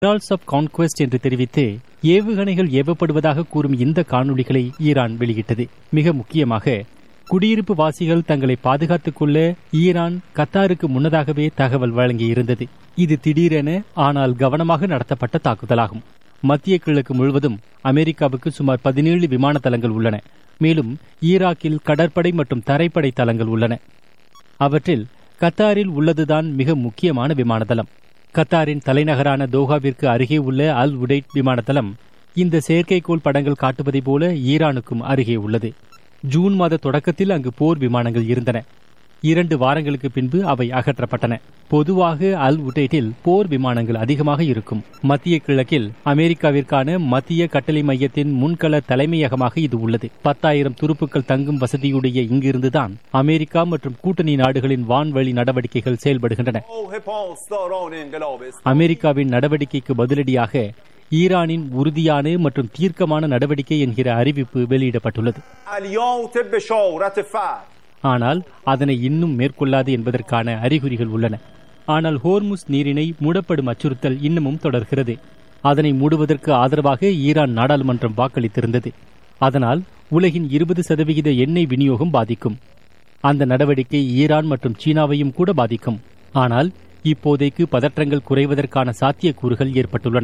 Heralds of conquest என்று தெரிவித்து ஏவுகணைகள் ஏவப்படுவதாக கூறும் இந்த காணொளிகளை ஈரான் வெளியிட்டது மிக முக்கியமாக குடியிருப்பு வாசிகள் தங்களை பாதுகாத்துக் கொள்ள ஈரான் கத்தாருக்கு முன்னதாகவே தகவல் வழங்கியிருந்தது இது திடீரென ஆனால் கவனமாக நடத்தப்பட்ட தாக்குதலாகும் மத்திய கிழக்கு முழுவதும் அமெரிக்காவுக்கு சுமார் பதினேழு விமான தளங்கள் உள்ளன மேலும் ஈராக்கில் கடற்படை மற்றும் தரைப்படை தளங்கள் உள்ளன அவற்றில் கத்தாரில் உள்ளதுதான் மிக முக்கியமான விமான தளம் கத்தாரின் தலைநகரான தோஹாவிற்கு அருகே உள்ள அல் உடைட் விமானத்தளம் இந்த செயற்கைக்கோள் படங்கள் காட்டுவதைப் போல ஈரானுக்கும் அருகே உள்ளது ஜூன் மாத தொடக்கத்தில் அங்கு போர் விமானங்கள் இருந்தன இரண்டு வாரங்களுக்கு பின்பு அவை அகற்றப்பட்டன பொதுவாக அல் உடைட்டில் போர் விமானங்கள் அதிகமாக இருக்கும் மத்திய கிழக்கில் அமெரிக்காவிற்கான மத்திய கட்டளை மையத்தின் முன்கள தலைமையகமாக இது உள்ளது பத்தாயிரம் துருப்புக்கள் தங்கும் வசதியுடைய இங்கிருந்துதான் அமெரிக்கா மற்றும் கூட்டணி நாடுகளின் வான்வழி நடவடிக்கைகள் செயல்படுகின்றன அமெரிக்காவின் நடவடிக்கைக்கு பதிலடியாக ஈரானின் உறுதியான மற்றும் தீர்க்கமான நடவடிக்கை என்கிற அறிவிப்பு வெளியிடப்பட்டுள்ளது ஆனால் அதனை இன்னும் மேற்கொள்ளாது என்பதற்கான அறிகுறிகள் உள்ளன ஆனால் ஹோர்முஸ் நீரிணை மூடப்படும் அச்சுறுத்தல் இன்னமும் தொடர்கிறது அதனை மூடுவதற்கு ஆதரவாக ஈரான் நாடாளுமன்றம் வாக்களித்திருந்தது அதனால் உலகின் இருபது சதவிகித எண்ணெய் விநியோகம் பாதிக்கும் அந்த நடவடிக்கை ஈரான் மற்றும் சீனாவையும் கூட பாதிக்கும் ஆனால் இப்போதைக்கு பதற்றங்கள் குறைவதற்கான சாத்தியக்கூறுகள் ஏற்பட்டுள்ளன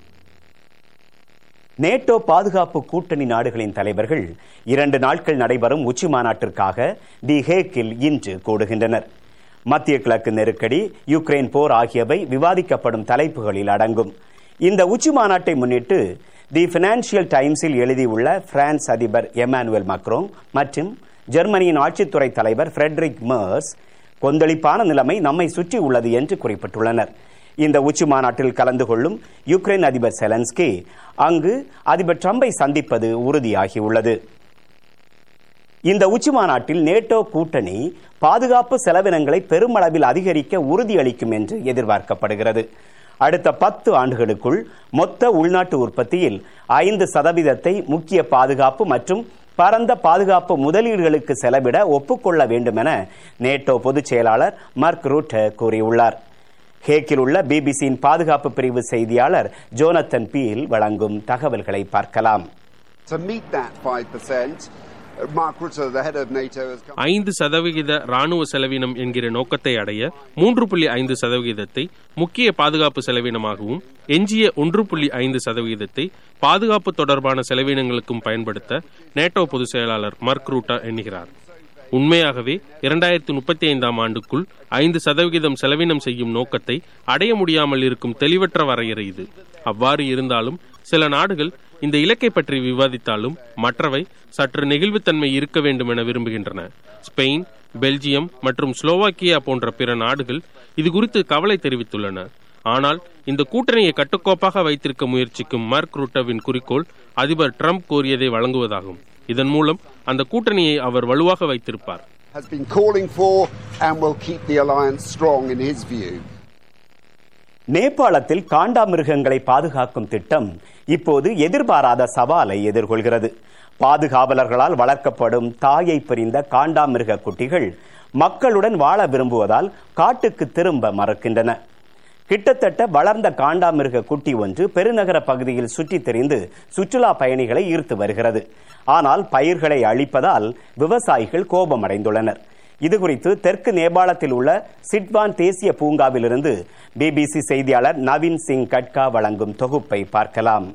நேட்டோ பாதுகாப்பு கூட்டணி நாடுகளின் தலைவர்கள் இரண்டு நாட்கள் நடைபெறும் உச்சி மாநாட்டிற்காக தி ஹேக்கில் இன்று கூடுகின்றனர் மத்திய கிழக்கு நெருக்கடி யுக்ரைன் போர் ஆகியவை விவாதிக்கப்படும் தலைப்புகளில் அடங்கும் இந்த உச்சி மாநாட்டை முன்னிட்டு தி பினான்சியல் டைம்ஸில் எழுதியுள்ள பிரான்ஸ் அதிபர் எமானுவேல் மக்ரோங் மற்றும் ஜெர்மனியின் ஆட்சித்துறை தலைவர் ஃபிரெட்ரிக் மர்ஸ் கொந்தளிப்பான நிலைமை நம்மை சுற்றி உள்ளது என்று குறிப்பிட்டுள்ளனர் இந்த உச்சி மாநாட்டில் கலந்து கொள்ளும் யுக்ரைன் அதிபர் செலன்ஸ்கி அங்கு அதிபர் ட்ரம்பை சந்திப்பது உறுதியாகியுள்ளது இந்த உச்சி மாநாட்டில் நேட்டோ கூட்டணி பாதுகாப்பு செலவினங்களை பெருமளவில் அதிகரிக்க உறுதியளிக்கும் என்று எதிர்பார்க்கப்படுகிறது அடுத்த பத்து ஆண்டுகளுக்குள் மொத்த உள்நாட்டு உற்பத்தியில் ஐந்து சதவீதத்தை முக்கிய பாதுகாப்பு மற்றும் பரந்த பாதுகாப்பு முதலீடுகளுக்கு செலவிட ஒப்புக்கொள்ள வேண்டும் என நேட்டோ பொதுச் செயலாளர் மார்க் ரூட் கூறியுள்ளார் ஹேக்கில் உள்ள பிபிசியின் பாதுகாப்பு பிரிவு செய்தியாளர் ஜோனத்தன் பீல் வழங்கும் தகவல்களை பார்க்கலாம் ஐந்து சதவிகித ராணுவ செலவினம் என்கிற நோக்கத்தை அடைய மூன்று புள்ளி ஐந்து சதவிகிதத்தை முக்கிய பாதுகாப்பு செலவினமாகவும் எஞ்சிய ஒன்று புள்ளி ஐந்து சதவிகிதத்தை பாதுகாப்பு தொடர்பான செலவினங்களுக்கும் பயன்படுத்த நேட்டோ பொதுச் செயலாளர் மர்க் ரூட்டா எண்ணுகிறார் உண்மையாகவே இரண்டாயிரத்தி முப்பத்தி ஐந்தாம் ஆண்டுக்குள் ஐந்து சதவிகிதம் செலவினம் செய்யும் நோக்கத்தை அடைய முடியாமல் இருக்கும் தெளிவற்ற வரையறை இது அவ்வாறு இருந்தாலும் சில நாடுகள் இந்த இலக்கை பற்றி விவாதித்தாலும் மற்றவை சற்று நெகிழ்வுத்தன்மை இருக்க வேண்டும் என விரும்புகின்றன ஸ்பெயின் பெல்ஜியம் மற்றும் ஸ்லோவாக்கியா போன்ற பிற நாடுகள் இது குறித்து கவலை தெரிவித்துள்ளன ஆனால் இந்த கூட்டணியை கட்டுக்கோப்பாக வைத்திருக்க முயற்சிக்கும் மார்க் ரூட்டவின் குறிக்கோள் அதிபர் ட்ரம்ப் கோரியதை வழங்குவதாகும் இதன் மூலம் அந்த கூட்டணியை அவர் வலுவாக வைத்திருப்பார் நேபாளத்தில் காண்டாமிருகங்களை பாதுகாக்கும் திட்டம் இப்போது எதிர்பாராத சவாலை எதிர்கொள்கிறது பாதுகாவலர்களால் வளர்க்கப்படும் தாயை பிரிந்த காண்டாமிருக குட்டிகள் மக்களுடன் வாழ விரும்புவதால் காட்டுக்கு திரும்ப மறக்கின்றன கிட்டத்தட்ட வளர்ந்த காண்டாமிருக குட்டி ஒன்று பெருநகர பகுதியில் சுற்றித் திரிந்து சுற்றுலா பயணிகளை ஈர்த்து வருகிறது ஆனால் பயிர்களை அழிப்பதால் விவசாயிகள் கோபமடைந்துள்ளனர் இதுகுறித்து தெற்கு நேபாளத்தில் உள்ள சிட்வான் தேசிய பூங்காவிலிருந்து பிபிசி செய்தியாளர் நவீன் சிங் கட்கா வழங்கும் தொகுப்பை பார்க்கலாம்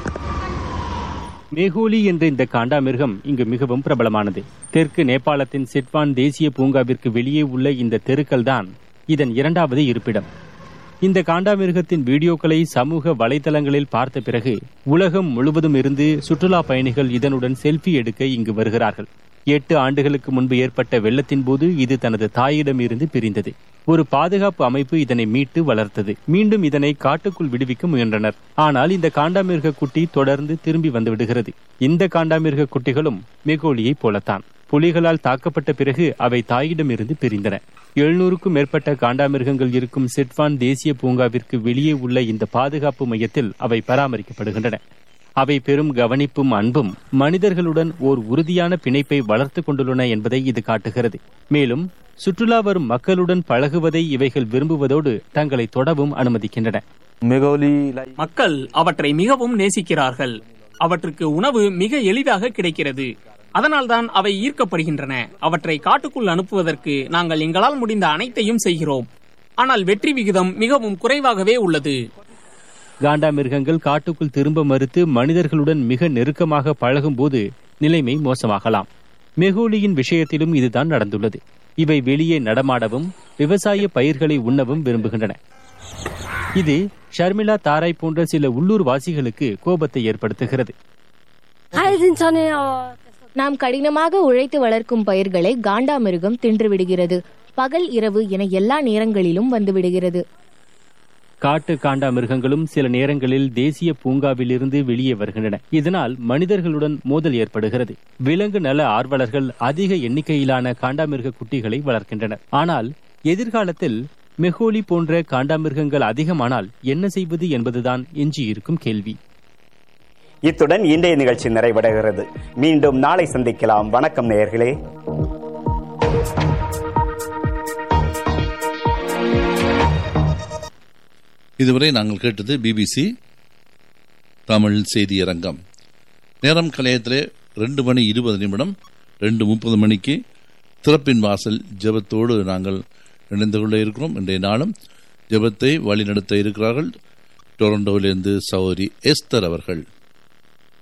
மேகோலி என்ற இந்த காண்டாமிருகம் இங்கு மிகவும் பிரபலமானது தெற்கு நேபாளத்தின் சிட்வான் தேசிய பூங்காவிற்கு வெளியே உள்ள இந்த தெருக்கள் தான் இதன் இரண்டாவது இருப்பிடம் இந்த காண்டாமிருகத்தின் வீடியோக்களை சமூக வலைதளங்களில் பார்த்த பிறகு உலகம் முழுவதும் இருந்து சுற்றுலா பயணிகள் இதனுடன் செல்ஃபி எடுக்க இங்கு வருகிறார்கள் எட்டு ஆண்டுகளுக்கு முன்பு ஏற்பட்ட வெள்ளத்தின் போது இது தனது தாயிடம் இருந்து பிரிந்தது ஒரு பாதுகாப்பு அமைப்பு இதனை மீட்டு வளர்த்தது மீண்டும் இதனை காட்டுக்குள் விடுவிக்க முயன்றனர் ஆனால் இந்த காண்டாமிருக குட்டி தொடர்ந்து திரும்பி வந்து விடுகிறது இந்த காண்டாமிருக குட்டிகளும் மெகோலியை போலத்தான் புலிகளால் தாக்கப்பட்ட பிறகு அவை தாயிடமிருந்து பிரிந்தன எழுநூறுக்கும் மேற்பட்ட காண்டாமிருகங்கள் இருக்கும் சிட்வான் தேசிய பூங்காவிற்கு வெளியே உள்ள இந்த பாதுகாப்பு மையத்தில் அவை பராமரிக்கப்படுகின்றன அவை பெரும் கவனிப்பும் அன்பும் மனிதர்களுடன் ஓர் உறுதியான பிணைப்பை வளர்த்துக் கொண்டுள்ளன என்பதை இது காட்டுகிறது மேலும் சுற்றுலா வரும் மக்களுடன் பழகுவதை இவைகள் விரும்புவதோடு தங்களை தொடவும் அனுமதிக்கின்றன Megoli like மக்கள் அவற்றை மிகவும் நேசிக்கிறார்கள் அவற்றுக்கு உணவு மிக எளிதாக கிடைக்கிறது அதனால்தான் அவை ஈர்க்கப்படுகின்றன அவற்றை காட்டுக்குள் அனுப்புவதற்கு நாங்கள் எங்களால் முடிந்த அனைத்தையும் செய்கிறோம் ஆனால் வெற்றி விகிதம் மிகவும் குறைவாகவே உள்ளது காண்டாமிருகங்கள் காட்டுக்குள் திரும்ப மறுத்து மனிதர்களுடன் மிக நெருக்கமாக பழகும்போது நிலைமை மோசமாகலாம் மெஹோலியின் விஷயத்திலும் இதுதான் நடந்துள்ளது இவை வெளியே நடமாடவும் விவசாய பயிர்களை உண்ணவும் விரும்புகின்றன இது ஷர்மிளா தாராய் போன்ற சில உள்ளூர் வாசிகளுக்கு கோபத்தை ஏற்படுத்துகிறது நாம் கடினமாக உழைத்து வளர்க்கும் பயிர்களை காண்டாமிருகம் தின்றுவிடுகிறது பகல் இரவு என எல்லா நேரங்களிலும் வந்து விடுகிறது காட்டு காண்டாமிருகங்களும் சில நேரங்களில் தேசிய பூங்காவிலிருந்து வெளியே வருகின்றன இதனால் மனிதர்களுடன் மோதல் ஏற்படுகிறது விலங்கு நல ஆர்வலர்கள் அதிக எண்ணிக்கையிலான காண்டாமிருக குட்டிகளை வளர்க்கின்றனர் ஆனால் எதிர்காலத்தில் மெஹோலி போன்ற காண்டாமிருகங்கள் அதிகமானால் என்ன செய்வது என்பதுதான் எஞ்சியிருக்கும் கேள்வி இத்துடன் இன்றைய நிகழ்ச்சி நிறைவடைகிறது மீண்டும் நாளை சந்திக்கலாம் வணக்கம் நேயர்களே இதுவரை நாங்கள் கேட்டது பிபிசி தமிழ் செய்தியரங்கம் நேரம் கலையத்திலே ரெண்டு மணி இருபது நிமிடம் ரெண்டு முப்பது மணிக்கு திறப்பின் வாசல் ஜெபத்தோடு நாங்கள் இணைந்து கொள்ள இருக்கிறோம் இன்றைய நாளும் ஜெபத்தை வழிநடத்த இருக்கிறார்கள் டொரண்டோவிலிருந்து சௌரி எஸ்தர் அவர்கள்